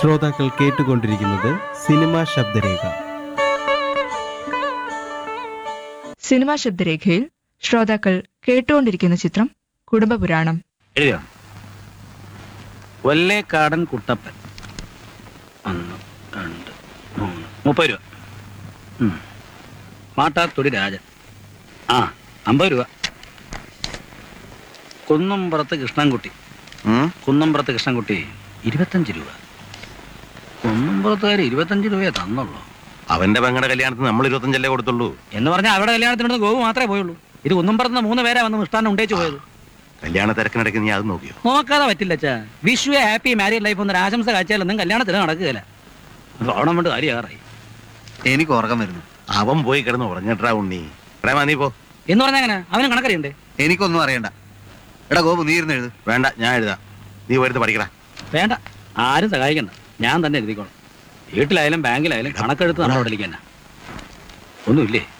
ശ്രോതാക്കൾ കേട്ടുകൊണ്ടിരിക്കുന്നത് cinema ശബ്ദരേഖ cinema ശബ്ദരേഖയിൽ ശ്രോതാക്കൾ കേട്ടുകൊണ്ടിരിക്കുന്ന ചിത്രം കുടുംബപുരാണം എഴുതിയോ വല്ലേക്കാടൻ കുട്ടപ്പൻ ഒന്ന് രണ്ട് മൂന്ന് മുപ്പത് രൂപ ഉം. മാട്ടാത്തൊടി രാജൻ ആ അമ്പത് രൂപ കുന്നംപുറത്ത് കൃഷ്ണൻകുട്ടി കുന്നംപുറത്ത് കൃഷ്ണൻകുട്ടി ഇരുപത്തഞ്ച് രൂപ കുന്നംപുറത്തുകാർ ഇരുപത്തഞ്ച് രൂപയെ തന്നുള്ളൂ അവന്റെ പെങ്ങളുടെ കല്യാണത്തിന് നമ്മൾ ഇരുപത്തഞ്ചല്ലേ കൊടുത്തുള്ളൂ എന്ന് പറഞ്ഞാൽ അവിടെ കല്യാണത്തിനോട് ഗോപു മാത്രമേ പോയുള്ളൂ ഇത് കുന്നംപുറത്ത് മൂന്ന് പേരെ വന്ന് മിഷ്ടാനം ഉണ്ടേച്ചു പോയത് കല്യാണ തിരക്കിനിടയ്ക്ക് നീ അത് നോക്കിയോ നോക്കാതെ പറ്റില്ല അച്ഛാ വിഷു ഹാപ്പി മാരീഡ് ലൈഫ് എന്നൊരു ആശംസ കാഴ്ചയിലൊന്നും കല്യാണത്തിന് നടക്കുകയില്ല ഓണം കൊണ്ട് കാര്യമാറായി എനിക്ക് ഉറക്കം വരുന്നു അവൻ പോയി കിടന്ന് ഉറങ്ങിട്ടാ ഉണ്ണി പ്രേമ നീ പോ എന്ന് പറഞ്ഞാൽ എങ്ങനെ അവന് കണക്കറിയണ്ടേ എനിക്കൊന്നും അറിയണ്ട എടാ ഗോപു നീ ഇരുന്ന് എഴുത് വേണ്ട ഞാൻ എഴുതാം നീ വരുത്ത് പഠിക്കടാ വേണ്ട ആരും സഹായിക്കണ്ട ഞാൻ തന്നെ എഴുതിക്കോളാം വീട്ടിലായാലും ബാങ്കിലായാലും കണക്കെടുത്ത് നമ്മുടെ അവിടെ ഒന്നുമില്ലേ